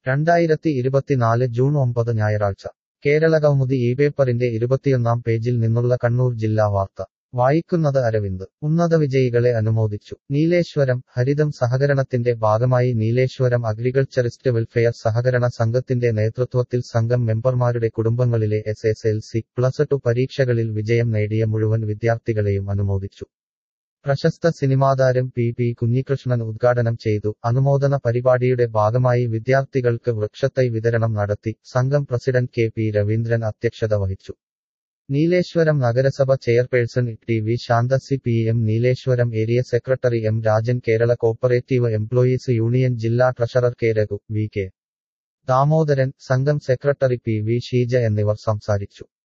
രണ്ടായിരത്തി ഇരുപത്തിനാല് ജൂൺ ഒമ്പത് ഞായറാഴ്ച കേരളകൗമുദി ഈ പേപ്പറിന്റെ ഇരുപത്തിയൊന്നാം പേജിൽ നിന്നുള്ള കണ്ണൂർ ജില്ലാ വാർത്ത വായിക്കുന്നത് അരവിന്ദ് ഉന്നത വിജയികളെ അനുമോദിച്ചു നീലേശ്വരം ഹരിതം സഹകരണത്തിന്റെ ഭാഗമായി നീലേശ്വരം അഗ്രികൾച്ചറിസ്റ്റ് വെൽഫെയർ സഹകരണ സംഘത്തിന്റെ നേതൃത്വത്തിൽ സംഘം മെമ്പർമാരുടെ കുടുംബങ്ങളിലെ S S L C plus two പരീക്ഷകളിൽ വിജയം നേടിയ മുഴുവൻ വിദ്യാർത്ഥികളെയും അനുമോദിച്ചു പ്രശസ്ത സിനിമാതാരം പി പി കുഞ്ഞികൃഷ്ണൻ ഉദ്ഘാടനം ചെയ്തു അനുമോദന പരിപാടിയുടെ ഭാഗമായി വിദ്യാർത്ഥികൾക്ക് വൃക്ഷത്തൈ വിതരണം നടത്തി സംഘം പ്രസിഡന്റ് കെ പി രവീന്ദ്രൻ അധ്യക്ഷത വഹിച്ചു നീലേശ്വരം നഗരസഭ chairperson T V Shantha C P M Nileshwaram area secretary M Rajan Kerala cooperative employees union ജില്ലാ treasurer K Raghu V K Damodaran സംഘം സെക്രട്ടറി പി വി ഷീജ എന്നിവർ സംസാരിച്ചു